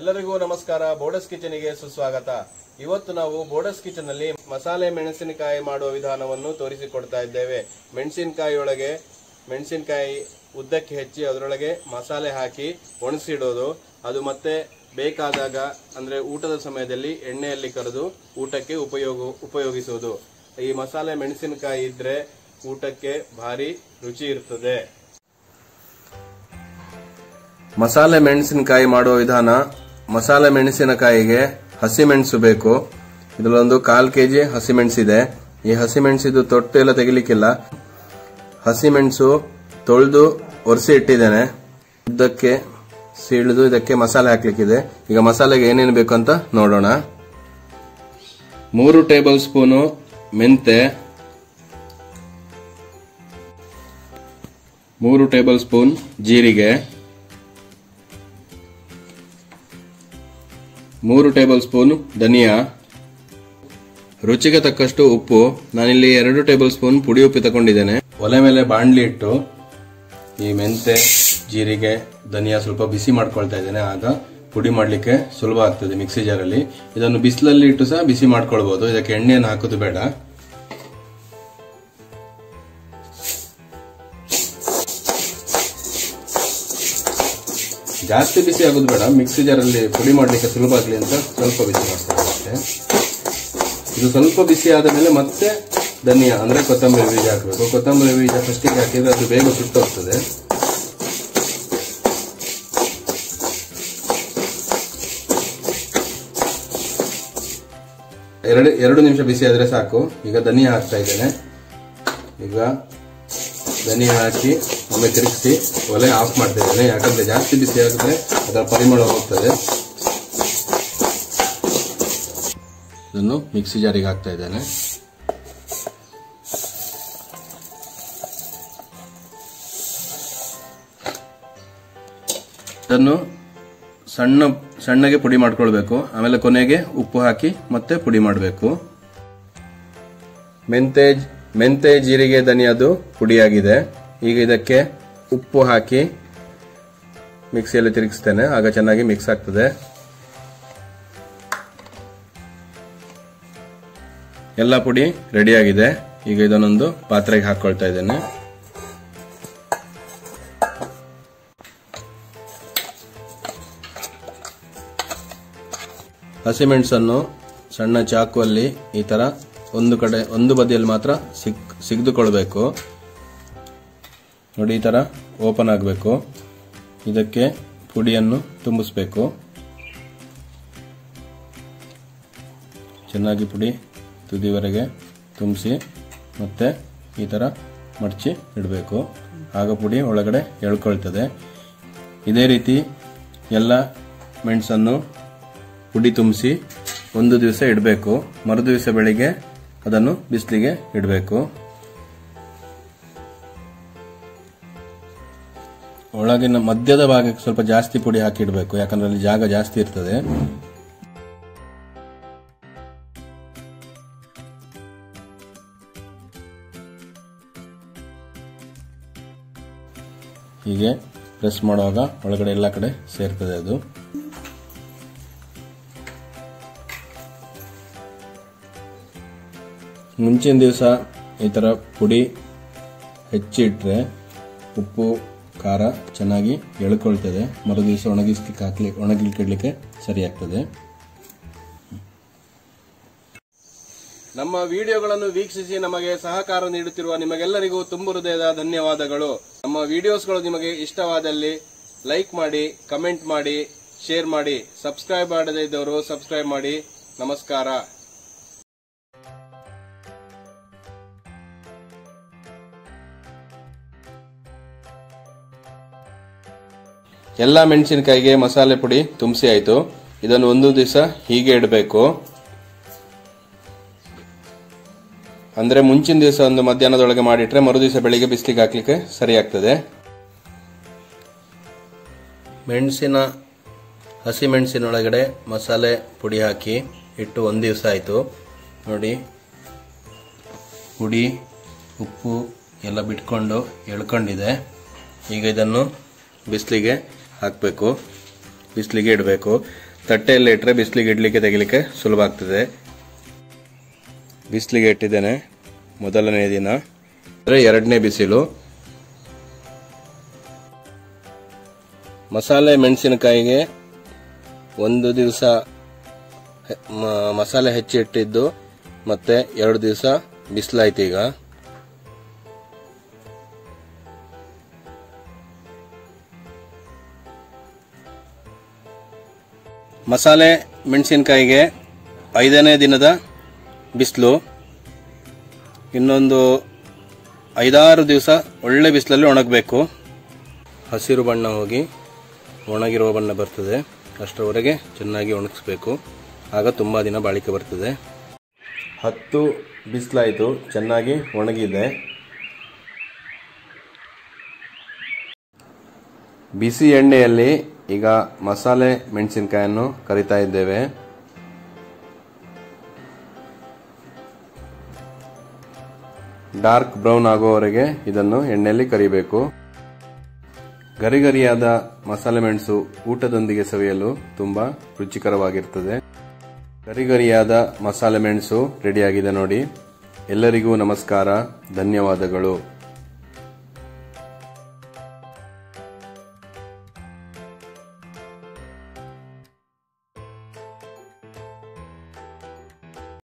ಎಲ್ಲರಿಗೂ ನಮಸ್ಕಾರ ಬೋಡಸ್ ಕಿಚನ್ಗೆ ಸುಸ್ವಾಗತ ಇವತ್ತು ನಾವು ಬೋಡಸ್ ಕಿಚನ್ ಅಲ್ಲಿ ಮಸಾಲೆ ಮೆಣಸಿನಕಾಯಿ ಮಾಡುವ ವಿಧಾನವನ್ನು ತೋರಿಸಿಕೊಡ್ತಾ ಇದ್ದೇವೆ ಮೆಣಸಿನಕಾಯಿ ಒಳಗೆ ಮೆಣಸಿನಕಾಯಿ ಉದ್ದಕ್ಕೆ ಹೆಚ್ಚಿ ಅದರೊಳಗೆ ಮಸಾಲೆ ಹಾಕಿ ಒಣಸಿಡೋದು ಅದು ಮತ್ತೆ ಬೇಕಾದಾಗ ಅಂದ್ರೆ ಊಟದ ಸಮಯದಲ್ಲಿ ಎಣ್ಣೆಯಲ್ಲಿ ಕರೆದು ಊಟಕ್ಕೆ ಉಪಯೋಗ ಉಪಯೋಗಿಸುವುದು ಈ ಮಸಾಲೆ ಮೆಣಸಿನಕಾಯಿ ಇದ್ರೆ ಊಟಕ್ಕೆ ಭಾರಿ ರುಚಿ ಇರ್ತದೆ ಮಸಾಲೆ ಮೆಣಸಿನಕಾಯಿ ಮಾಡುವ ವಿಧಾನ ಮಸಾಲೆ ಮೆಣಸಿನಕಾಯಿಗೆ ಹಸಿಮೆಣಸು ಬೇಕು ಇದರಲ್ಲೊಂದು ಕಾಲ್ ಕೆಜಿ ಹಸಿಮೆಣಸಿದೆ ಈ ಹಸಿಮೆಣಸಿದು ತೊಟ್ಟು ಎಲ್ಲ ತೆಗಿಲಿಕ್ಕಿಲ್ಲ ಹಸಿಮೆಣಸು ತೊಳೆದು ಒರೆಸಿ ಇಟ್ಟಿದ್ದೇನೆ ಉದ್ದಕ್ಕೆ ಸೀಳಿದು ಇದಕ್ಕೆ ಮಸಾಲೆ ಹಾಕ್ಲಿಕ್ಕಿದೆ ಈಗ ಮಸಾಲೆಗೆ ಏನೇನು ಬೇಕು ಅಂತ ನೋಡೋಣ ಮೂರು ಟೇಬಲ್ ಸ್ಪೂನು ಮೆಂತೆ ಮೂರು ಟೇಬಲ್ ಸ್ಪೂನ್ ಜೀರಿಗೆ ಮೂರು ಟೇಬಲ್ ಸ್ಪೂನ್ ಧನಿಯಾ ರುಚಿಗೆ ತಕ್ಕಷ್ಟು ಉಪ್ಪು ನಾನಿಲ್ಲಿ ಎರಡು ಟೇಬಲ್ ಸ್ಪೂನ್ ಪುಡಿ ಉಪ್ಪು ತಗೊಂಡಿದ್ದೇನೆ ಒಲೆ ಮೇಲೆ ಬಾಣಲಿ ಇಟ್ಟು ಈ ಮೆಂತೆ ಜೀರಿಗೆ ಧನಿಯಾ ಸ್ವಲ್ಪ ಬಿಸಿ ಮಾಡ್ಕೊಳ್ತಾ ಇದ್ದೇನೆ ಆಗ ಪುಡಿ ಮಾಡಲಿಕ್ಕೆ ಸುಲಭ ಆಗ್ತದೆ ಮಿಕ್ಸಿ ಜಾರಲ್ಲಿ ಇದನ್ನು ಬಿಸಿಲಲ್ಲಿ ಇಟ್ಟು ಸಹ ಬಿಸಿ ಮಾಡ್ಕೊಳ್ಬಹುದು ಇದಕ್ಕೆ ಎಣ್ಣೆಯನ್ನು ಹಾಕೋದು ಬೇಡ ಜಾಸ್ತಿ ಬಿಸಿ ಆಗೋದು ಬೇಡ ಮಿಕ್ಸಿ ಜಾರಲ್ಲಿ ಪುಡಿ ಮಾಡಲಿಕ್ಕೆ ಸುಲಭ ಆಗಲಿ ಅಂತ ಸ್ವಲ್ಪ ಬಿಸಿ ಮಾಡ್ತಾರೆ ಅಷ್ಟೇ ಇದು ಸ್ವಲ್ಪ ಬಿಸಿ ಆದ ಮೇಲೆ ಮತ್ತೆ ಧನಿಯಾ ಅಂದ್ರೆ ಕೊತ್ತಂಬರಿ ಬೀಜ ಹಾಕಬೇಕು ಕೊತ್ತಂಬರಿ ಬೀಜ ಫಸ್ಟಿಗೆ ಹಾಕಿದ್ರೆ ಅದು ಬೇಗ ಸುಟ್ಟೋಗ್ತದೆ ಎರಡು ಎರಡು ನಿಮಿಷ ಬಿಸಿ ಆದ್ರೆ ಸಾಕು ಈಗ ಧನಿಯಾ ಹಾಕ್ತಾ ಇದ್ದೇನೆ ಈಗ ಧನಿಯಾ ಹಾಕಿ ಒಮ್ಮೆ ತಿರುಗಿಸಿ ಒಲೆ ಆಫ್ ಮಾಡ್ತಾ ಇದ್ದೇನೆ ಯಾಕಂದ್ರೆ ಜಾಸ್ತಿ ಬಿಸಿ ಆಗಿದ್ರೆ ಅದರ ಪರಿಮಳ ಹೋಗ್ತದೆ ಇದನ್ನು ಮಿಕ್ಸಿ ಜಾರಿಗೆ ಹಾಕ್ತಾ ಇದ್ದೇನೆ ಇದನ್ನು ಸಣ್ಣ ಸಣ್ಣಗೆ ಪುಡಿ ಮಾಡ್ಕೊಳ್ಬೇಕು ಆಮೇಲೆ ಕೊನೆಗೆ ಉಪ್ಪು ಹಾಕಿ ಮತ್ತೆ ಪುಡಿ ಮಾಡಬೇಕು ಮೆಂತೆ ಮೆಂತೆ ಜೀರಿಗೆ ಧನಿಯಾದು ಪುಡಿಯಾಗಿದೆ ಈಗ ಇದಕ್ಕೆ ಉಪ್ಪು ಹಾಕಿ ಮಿಕ್ಸಿಯಲ್ಲಿ ತಿರುಗಿಸ್ತೇನೆ ಆಗ ಚೆನ್ನಾಗಿ ಮಿಕ್ಸ್ ಆಗ್ತದೆ ಎಲ್ಲ ಪುಡಿ ರೆಡಿಯಾಗಿದೆ ಈಗ ಇದನ್ನೊಂದು ಪಾತ್ರೆಗೆ ಹಾಕೊಳ್ತಾ ಇದ್ದೇನೆ ಹಸಿಮೆಣಸನ್ನು ಸಣ್ಣ ಚಾಕುವಲ್ಲಿ ಈ ತರ ಒಂದು ಕಡೆ ಒಂದು ಬದಿಯಲ್ಲಿ ಮಾತ್ರ ಸಿಕ್ ಸಿಗ್ದುಕೊಳ್ಬೇಕು ನೋಡಿ ಈ ತರ ಓಪನ್ ಆಗಬೇಕು ಇದಕ್ಕೆ ಪುಡಿಯನ್ನು ತುಂಬಿಸ್ಬೇಕು ಚೆನ್ನಾಗಿ ಪುಡಿ ತುದಿವರೆಗೆ ತುಂಬಿಸಿ ಮತ್ತೆ ಈ ತರ ಮಡಚಿ ಇಡಬೇಕು ಆಗ ಪುಡಿ ಒಳಗಡೆ ಎಳ್ಕೊಳ್ತದೆ ಇದೇ ರೀತಿ ಎಲ್ಲ ಮೆಣಸನ್ನು ಪುಡಿ ತುಂಬಿಸಿ ಒಂದು ದಿವಸ ಇಡಬೇಕು ಮರು ದಿವಸ ಬೆಳಿಗ್ಗೆ ಅದನ್ನು ಬಿಸಿಲಿಗೆ ಇಡಬೇಕು ಒಳಗಿನ ಮಧ್ಯದ ಭಾಗಕ್ಕೆ ಸ್ವಲ್ಪ ಜಾಸ್ತಿ ಪುಡಿ ಹಾಕಿ ಇಡಬೇಕು ಯಾಕಂದ್ರೆ ಅಲ್ಲಿ ಜಾಗ ಜಾಸ್ತಿ ಇರ್ತದೆ ಹೀಗೆ ಪ್ರೆಸ್ ಮಾಡುವಾಗ ಒಳಗಡೆ ಎಲ್ಲ ಕಡೆ ಸೇರ್ತದೆ ಅದು ಮುಂಚಿನ ದಿವಸ ಈ ಥರ ಪುಡಿ ಹೆಚ್ಚಿಟ್ರೆ ಉಪ್ಪು ಖಾರ ಚೆನ್ನಾಗಿ ಎಳ್ಕೊಳ್ತದೆ ಮರು ದಿವಸ ಒಣಗಿಸ್ಲಿಕ್ಕೆ ಹಾಕ್ಲಿ ಒಣಗಿಲಿಕ್ಕೆ ಇಡ್ಲಿಕ್ಕೆ ಸರಿ ಆಗ್ತದೆ ನಮ್ಮ ವಿಡಿಯೋಗಳನ್ನು ವೀಕ್ಷಿಸಿ ನಮಗೆ ಸಹಕಾರ ನೀಡುತ್ತಿರುವ ನಿಮಗೆಲ್ಲರಿಗೂ ತುಂಬು ಹೃದಯದ ಧನ್ಯವಾದಗಳು ನಮ್ಮ ವಿಡಿಯೋಸ್ಗಳು ನಿಮಗೆ ಇಷ್ಟವಾದಲ್ಲಿ ಲೈಕ್ ಮಾಡಿ ಕಮೆಂಟ್ ಮಾಡಿ ಶೇರ್ ಮಾಡಿ ಸಬ್ಸ್ಕ್ರೈಬ್ ಮಾಡದೇ ಇದ್ದವರು ಸಬ್ಸ್ಕ್ರೈಬ್ ಮಾಡಿ ನಮಸ್ಕಾರ ಎಲ್ಲ ಮೆಣಸಿನಕಾಯಿಗೆ ಮಸಾಲೆ ಪುಡಿ ತುಂಬಿಸಿ ಆಯಿತು ಇದನ್ನು ಒಂದು ದಿವಸ ಹೀಗೆ ಇಡಬೇಕು ಅಂದ್ರೆ ಮುಂಚಿನ ದಿವಸ ಒಂದು ಮಧ್ಯಾಹ್ನದೊಳಗೆ ಮಾಡಿಟ್ರೆ ಮರು ದಿವಸ ಬೆಳಿಗ್ಗೆ ಬಿಸಿಲಿಗೆ ಹಾಕ್ಲಿಕ್ಕೆ ಸರಿ ಆಗ್ತದೆ ಮೆಣಸಿನ ಹಸಿ ಮೆಣಸಿನೊಳಗಡೆ ಮಸಾಲೆ ಪುಡಿ ಹಾಕಿ ಇಟ್ಟು ಒಂದು ದಿವಸ ಆಯಿತು ನೋಡಿ ಪುಡಿ ಉಪ್ಪು ಎಲ್ಲ ಬಿಟ್ಕೊಂಡು ಎಳ್ಕೊಂಡಿದೆ ಈಗ ಇದನ್ನು ಬಿಸಿಲಿಗೆ ಹಾಕಬೇಕು ಬಿಸಿಲಿಗೆ ಇಡಬೇಕು ತಟ್ಟೆಯಲ್ಲಿ ಇಟ್ಟರೆ ಬಿಸಿಲಿಗೆ ಇಡ್ಲಿಕ್ಕೆ ತೆಗಿಲಿಕ್ಕೆ ಸುಲಭ ಆಗ್ತದೆ ಬಿಸಿಲಿಗೆ ಇಟ್ಟಿದ್ದೇನೆ ಮೊದಲನೇ ದಿನ ಅಂದರೆ ಎರಡನೇ ಬಿಸಿಲು ಮಸಾಲೆ ಮೆಣಸಿನಕಾಯಿಗೆ ಒಂದು ದಿವಸ ಮಸಾಲೆ ಹೆಚ್ಚಿ ಇಟ್ಟಿದ್ದು ಮತ್ತೆ ಎರಡು ದಿವಸ ಬಿಸಿಲಾಯ್ತು ಈಗ ಮಸಾಲೆ ಮೆಣಸಿನಕಾಯಿಗೆ ಐದನೇ ದಿನದ ಬಿಸಿಲು ಇನ್ನೊಂದು ಐದಾರು ದಿವಸ ಒಳ್ಳೆ ಬಿಸಿಲಲ್ಲಿ ಒಣಗಬೇಕು ಹಸಿರು ಬಣ್ಣ ಹೋಗಿ ಒಣಗಿರುವ ಬಣ್ಣ ಬರ್ತದೆ ಅಷ್ಟರವರೆಗೆ ಚೆನ್ನಾಗಿ ಒಣಗಿಸ್ಬೇಕು ಆಗ ತುಂಬ ದಿನ ಬಾಳಿಕೆ ಬರ್ತದೆ ಹತ್ತು ಬಿಸಿಲಾಯಿತು ಚೆನ್ನಾಗಿ ಒಣಗಿದೆ ಬಿಸಿ ಎಣ್ಣೆಯಲ್ಲಿ ಈಗ ಮಸಾಲೆ ಮೆಣಸಿನಕಾಯನ್ನು ಕರಿತಾ ಇದ್ದೇವೆ ಡಾರ್ಕ್ ಬ್ರೌನ್ ಆಗುವವರೆಗೆ ಇದನ್ನು ಎಣ್ಣೆಯಲ್ಲಿ ಕರಿಬೇಕು ಗರಿಗರಿಯಾದ ಮಸಾಲೆ ಮೆಣಸು ಊಟದೊಂದಿಗೆ ಸವಿಯಲು ತುಂಬಾ ರುಚಿಕರವಾಗಿರ್ತದೆ ಗರಿಗರಿಯಾದ ಮಸಾಲೆ ಮೆಣಸು ರೆಡಿಯಾಗಿದೆ ನೋಡಿ ಎಲ್ಲರಿಗೂ ನಮಸ್ಕಾರ ಧನ್ಯವಾದಗಳು